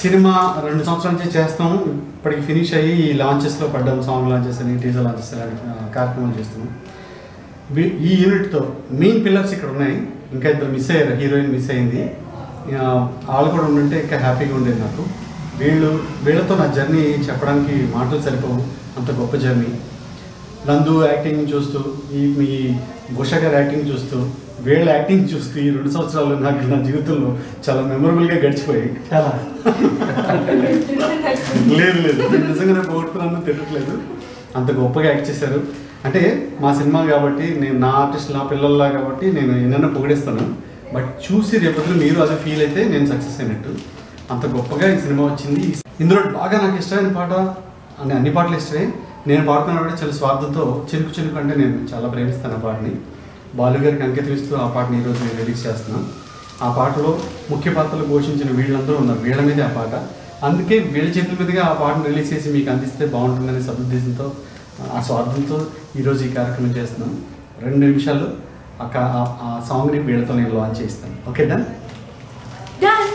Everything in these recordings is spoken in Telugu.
సినిమా రెండు సంవత్సరాల నుంచి చేస్తాం ఇప్పటికి ఫినిష్ అయ్యి ఈ లాంచెస్లో పడ్డాం సాంగ్ లాంచెస్ అని టీజర్ లాంచెస్ అని ఆ, కార్యక్రమాలు చేస్తున్నాం వీ- ఈ యూనిట్తో మెయిన్ పిల్లర్స్ ఇక్కడ ఉన్నాయి ఇంకా ఇద్దరు మిస్ అయ్యారు హీరోయిన్ మిస్ అయింది ఆ, వాళ్ళు కూడా ఉండుంటే ఇంకా హ్యాపీగా ఉండేది నాకు వీళ్ళు వీళ్ళతో నా జర్నీ చెప్పడానికి మాటలు సరిపోవు అంత గొప్ప జర్నీ నందు యాక్టింగ్ చూస్తూ ఈ మీ భూష గారి యాక్టింగ్ చూస్తూ వీళ్ళ యాక్టింగ్ చూస్తూ ఈ రెండు సంవత్సరాలు నాకు నా జీవితంలో చాలా మెమొరబుల్గా గడిచిపోయాయి చాలా లేదు లేదు నేను నిజంగానే పోగొట్టుకున్నాను తిట్టట్లేదు అంత గొప్పగా యాక్ట్ చేశారు అంటే మా సినిమా కాబట్టి నేను నా ఆర్టిస్ట్ నా పిల్లల్లా కాబట్టి నేను ఎన్నైనా పొగిడేస్తాను బట్ చూసి రేపొద్దున మీరు అదే ఫీల్ అయితే నేను సక్సెస్ అయినట్టు అంత గొప్పగా ఈ సినిమా వచ్చింది ఇందులో బాగా నాకు ఇష్టమైన పాట అంటే అన్ని పాటలు ఇష్టమే నేను పాడుతున్నప్పుడు చాలా స్వార్థంతో చినుకు చినుకు అంటే నేను చాలా ప్రేమిస్తాను ఆ పాటని బాలు గారికి అంకితం ఇస్తూ ఆ పాటని ఈరోజు నేను రిలీజ్ చేస్తున్నాను ఆ పాటలో ముఖ్య పాత్రలు పోషించిన వీళ్ళందరూ ఉన్నారు వీళ్ళ మీదే ఆ పాట అందుకే వీళ్ళ చేతుల మీదుగా ఆ పాటను రిలీజ్ చేసి మీకు అందిస్తే బాగుంటుందనే సదుద్దేశంతో ఆ స్వార్థంతో ఈరోజు ఈ కార్యక్రమం చేస్తున్నాను రెండు నిమిషాలు ఆ కా- ఆ- ఆ సాంగ్ని వీళ్ళతో నేను లాంచ్ చేస్తాను ఓకే డన్ Done.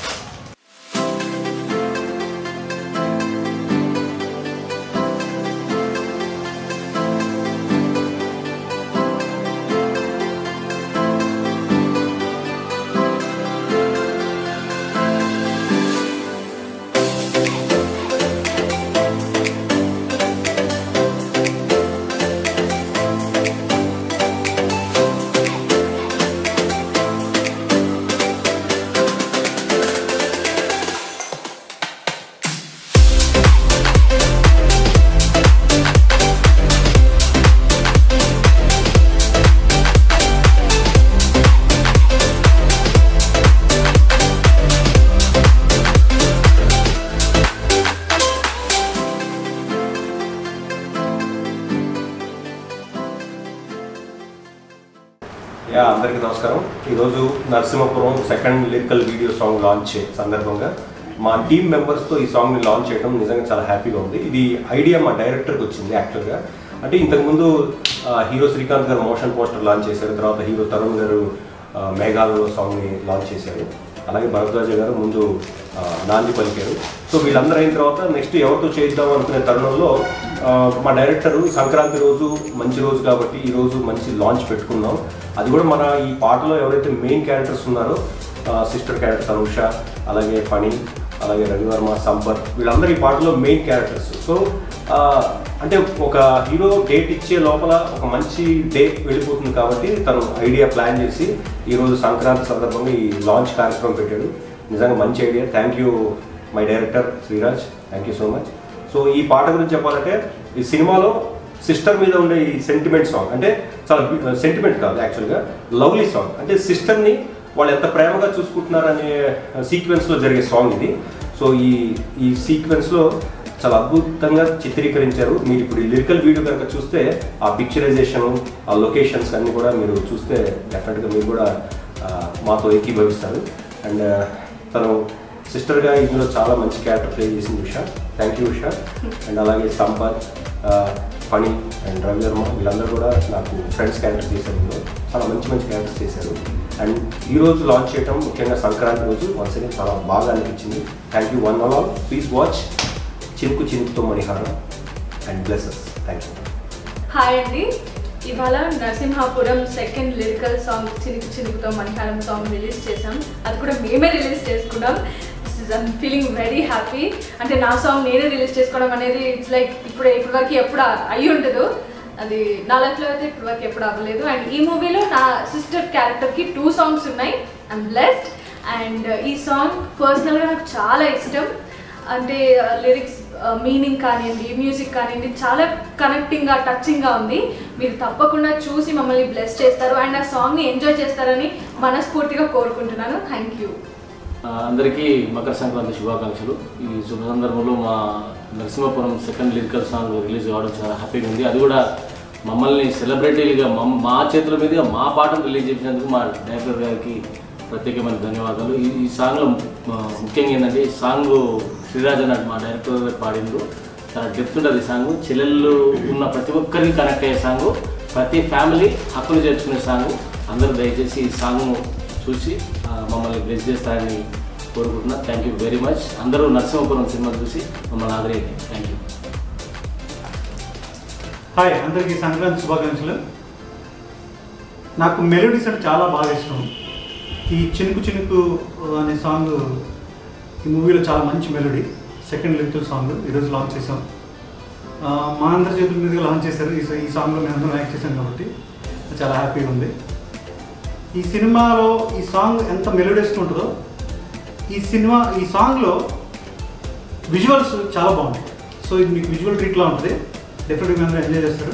యా అందరికీ నమస్కారం ఈరోజు Narasimhapuram second lyrical video song launch సందర్భంగా మా టీమ్ మెంబర్స్తో ఈ సాంగ్ని లాంచ్ చేయడం నిజంగా చాలా హ్యాపీగా ఉంది ఇది ఐడియా మా డైరెక్టర్కి వచ్చింది యాక్చువల్గా అంటే ఇంతకుముందు ఆ, హీరో శ్రీకాంత్ గారు మోషన్ పోస్టర్ లాంచ్ చేశారు తర్వాత హీరో తరుణ్ గారు ఆ, మేఘాలలో సాంగ్ని లాంచ్ చేశారు అలాగే భరద్వాజ గారు ముందు ఆ, నాంది పలికారు సో వీళ్ళందరూ అయిన తర్వాత నెక్స్ట్ ఎవరితో చేద్దాం అనుకునే తరుణంలో ఆ, మా డైరెక్టర్ సంక్రాంతి రోజు మంచి రోజు కాబట్టి ఈ రోజు మంచి లాంచ్ పెట్టుకుందాం అది కూడా మన ఈ పాటలో ఎవరైతే మెయిన్ క్యారెక్టర్స్ ఉన్నారో సిస్టర్ క్యారెక్టర్ అనూష అలాగే ఫణి అలాగే రవివర్మ సంపత్ వీళ్ళందరూ ఈ పాటలో మెయిన్ క్యారెక్టర్స్ సో అంటే ఒక హీరో డేట్ ఇచ్చే లోపల ఒక మంచి డే వెళ్ళిపోతుంది కాబట్టి తను ఐడియా ప్లాన్ చేసి ఈరోజు సంక్రాంతి సందర్భంగా ఈ లాంచ్ కార్యక్రమం పెట్టాడు నిజంగా మంచి idea thank you my director Sriraj thank you so much so ఈ పాట గురించి చెప్పాలంటే ఈ సినిమాలో సిస్టర్ మీద ఉండే ఈ సెంటిమెంట్ సాంగ్ అంటే చాలా సెంటిమెంట్ కాదు యాక్చువల్గా లవ్లీ సాంగ్ అంటే సిస్టర్ని వాళ్ళు ఎంత ప్రేమగా చూసుకుంటున్నారనే సీక్వెన్స్లో జరిగే సాంగ్ ఇది సో ఈ ఈ సీక్వెన్స్లో చాలా అద్భుతంగా చిత్రీకరించారు మీరు ఇప్పుడు ఈ లిరికల్ వీడియో కనుక చూస్తే ఆ పిక్చరైజేషన్ ఆ లొకేషన్స్ అన్నీ కూడా మీరు చూస్తే డెఫినెట్గా మీరు కూడా ఆ, మాతో ఏకీభవిస్తారు అండ్ తను సిస్టర్గా ఇందులో చాలా మంచి క్యారెక్టర్ ప్లే చేసింది Usha thank you Usha and అలాగే సంపత్ ఆ, ఫణి అండ్ రవి వర్మ వీళ్ళందరూ కూడా నాకు ఫ్రెండ్స్ క్యారెక్టర్ చేశారు ఇందులో చాలా మంచి మంచి క్యారెక్టర్స్ చేశారు అండ్ ఈ రోజు లాంచ్ చేయడం ముఖ్యంగా సంక్రాంతి రోజు వన్స్ అగైన్ చాలా బాగా అనిపించింది thank you one one all please watch చినుకు చినుకుతో మణిహారం and blesses thank you hi అండి ఇవాళ నరసింహాపురం సెకండ్ లిరికల్ సాంగ్ చినుకు చినుకుతో మణిహారం సాంగ్ రిలీజ్ చేసాం అది కూడా మేమే రిలీజ్ చేసుకున్నాం ఐమ్ ఫీలింగ్ వెరీ హ్యాపీ అంటే నా సాంగ్ నేనే రిలీజ్ చేసుకోవడం అనేది ఇట్స్ లైక్ ఇప్పుడు ఇప్పటి వరకు ఎప్పుడు అయ్యి ఉండదు అది నా లైఫ్లో అయితే ఇప్పటి వరకు ఎప్పుడు అవ్వలేదు అండ్ ఈ మూవీలో నా సిస్టర్ క్యారెక్టర్కి టూ సాంగ్స్ ఉన్నాయి ఐమ్ బ్లెస్డ్ అండ్ ఈ సాంగ్ పర్సనల్గా నాకు చాలా ఇష్టం అంటే లిరిక్స్ మీనింగ్ కానివ్వండి మ్యూజిక్ కానివ్వండి చాలా కనెక్టింగ్గా టచింగ్గా ఉంది మీరు తప్పకుండా చూసి మమ్మల్ని బ్లెస్ చేస్తారు అండ్ ఆ సాంగ్ని ఎంజాయ్ చేస్తారని మనస్ఫూర్తిగా కోరుకుంటున్నాను థ్యాంక్ యూ ఆ, అందరికీ మకర సంక్రాంతి శుభాకాంక్షలు ఈ శుభ సందర్భంలో మా Narasimhapuram second lyrical song release కావడం చాలా హ్యాపీగా ఉంది అది కూడా మమ్మల్ని సెలబ్రిటీలుగా మమ్ మా చేతుల మీదుగా మా పాటను రిలీజ్ చేసినందుకు మా డైరెక్టర్ గారికి ప్రత్యేకమైన ధన్యవాదాలు ఈ ఈ సాంగ్లో ఆ, ముఖ్యంగా ఏంటంటే ఈ సాంగ్ శ్రీరాజ్ అన్నట్టు మా డైరెక్టర్ గారు పాడిండ్రు చాలా డెప్త్ ఉంటుంది ఈ సాంగ్ చెల్లెళ్ళు ఉన్న ప్రతి ఒక్కరికి కనెక్ట్ అయ్యే సాంగ్ ప్రతి ఫ్యామిలీ హక్కులు చేర్చుకునే సాంగ్ అందరూ దయచేసి ఈ సాంగ్ను చూసి ఆ, మమ్మల్ని బ్లెస్ చేస్తారని కోరుకుంటున్నా థ్యాంక్ యూ వెరీ మచ్ అందరూ నరసింహపురం సినిమా చూసి మమ్మల్ని ఆదరేయండి థ్యాంక్ యూ హాయ్ అందరికీ సంక్రాంతి శుభాకాంక్షలు నాకు మెలోడీస్ అంటే చాలా బాగా ఇష్టం ఈ చినుకు చినుకు అనే సాంగ్ ఈ మూవీలో చాలా మంచి మెలోడీ సెకండ్ లిరికల్ సాంగ్ ఈరోజు లాంచ్ చేసాం ఆ, మా అందరి చేతుల మీదుగా లాంచ్ చేశారు ఈ ఈ సాంగ్లో మేము అందరం యాక్ట్ చేశాం కాబట్టి చాలా హ్యాపీగా ఉంది ఈ సినిమాలో ఈ సాంగ్ ఎంత మెలోడియస్ ఉంటుందో ఈ సినిమా ఈ సాంగ్లో విజువల్స్ చాలా బాగుంటాయి సో ఇది మీకు విజువల్ ట్రీట్లా ఉంటుంది డెఫినెట్గా మీ అందరూ ఎంజాయ్ చేస్తారు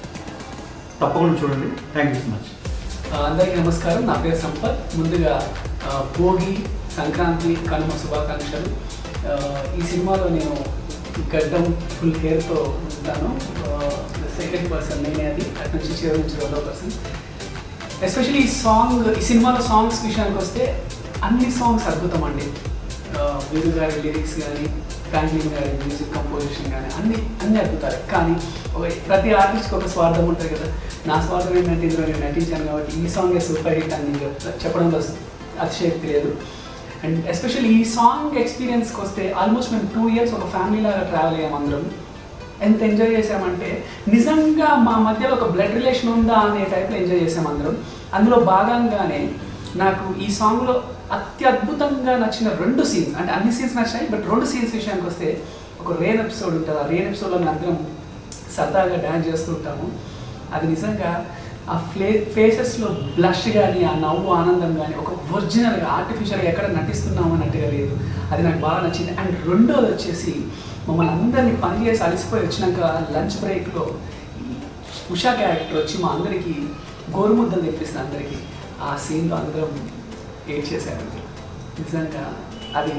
తప్పకుండా చూడండి థ్యాంక్ యూ సో మచ్ ఆ, అందరికీ నమస్కారం నా పేరు సంపత్ ముందుగా ఆ, భోగి సంక్రాంతి కనుమ శుభాకాంక్షలు ఆ, ఈ సినిమాలో నేను గడ్డం ఫుల్ హెయిర్తో ఉంటాను సెకండ్ పర్సన్ నేనే అది అటు నుంచి చివరి నుంచి రెండో పర్సన్ ఎస్పెషల్లీ ఈ సాంగ్ ఈ సినిమాలో సాంగ్స్ విషయానికి వస్తే అన్ని సాంగ్స్ అద్భుతం అండి ఆ, వీరు గారి లిరిక్స్ కానీ ఫ్రాంక్లిన్ గారి మ్యూజిక్ కంపోజిషన్ కానీ అన్ని అన్ని అద్భుతాలు కానీ ఒక- ప్రతి ఆర్టిస్ట్కి ఒక స్వార్థం ఉంటుంది కదా నా స్వార్థం ఏంటంటే ఇందులో నేను నటించాను కాబట్టి ఈ సాంగ్ సూపర్ హిట్ అని నేను చెప్తా చెప్పడంలో అతిశయక్తి లేదు అండ్ ఎస్పెషల్లీ ఈ సాంగ్ ఎక్స్పీరియన్స్కి వస్తే ఆల్మోస్ట్ మేము టూ ఇయర్స్ ఒక ఫ్యామిలీ లాగా ట్రావెల్ అయ్యాం అందరం ఎంత ఎంజాయ్ చేసామంటే నిజంగా మా మధ్యలో ఒక బ్లడ్ రిలేషన్ ఉందా అనే టైప్లో ఎంజాయ్ చేసాం అందరం అందులో భాగంగానే నాకు ఈ సాంగ్లో అత్యద్భుతంగా నచ్చిన రెండు సీన్స్ అంటే అన్ని సీన్స్ నచ్చాయి బట్ రెండు సీన్స్ విషయానికి వస్తే ఒక రేన్ ఎపిసోడ్ ఉంటుంది ఆ రేన్ ఎపిసోడ్లో మేము అందరం సరదాగా డ్యాన్స్ చేస్తూ ఉంటాము అది నిజంగా ఆ ఫ్లే ఫేసెస్లో బ్లష్ కానీ ఆ నవ్వు ఆనందం కానీ ఒక ఒరిజినల్గా ఆర్టిఫిషియల్గా ఎక్కడ నటిస్తున్నాము అన్నట్టుగా లేదు అది నాకు బాగా నచ్చింది అండ్ రెండోది వచ్చేసి మమ్మల్ని అందరినీ పని చేసి అలసిపోయి వచ్చినాక లంచ్ బ్రేక్లో ఉషా క్యారెక్టర్ వచ్చి మా అందరికీ గోరుముద్దలు తెప్పిస్తుంది అందరికీ ఆ సీన్లో అందరం ఏడ్ చేశారు నిజంగా అది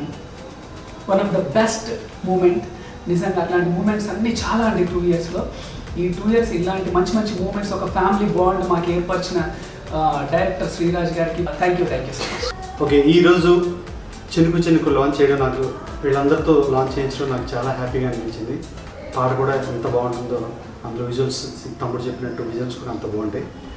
one of the best moment నిజంగా అట్లాంటి మూమెంట్స్ అన్నీ చాలా అండి టూ ఇయర్స్లో ఈ టూ ఇయర్స్ ఇలాంటి మంచి మంచి మూమెంట్స్ ఒక ఫ్యామిలీ బాండ్ మాకు ఏర్పరిచిన డైరెక్టర్ శ్రీరాజ్ గారికి thank you thank you so much okay ఈరోజు చినుకు చినుకు లాంచ్ చేయడం నాకు వీళ్ళందరితో లాంచ్ చేయించడం నాకు చాలా హ్యాపీగా అనిపించింది పాట కూడా ఎంత బాగుంటుందో అందులో విజువల్స్ తమ్ముడు చెప్పినట్టు విజువల్స్ కూడా అంత బాగుంటాయి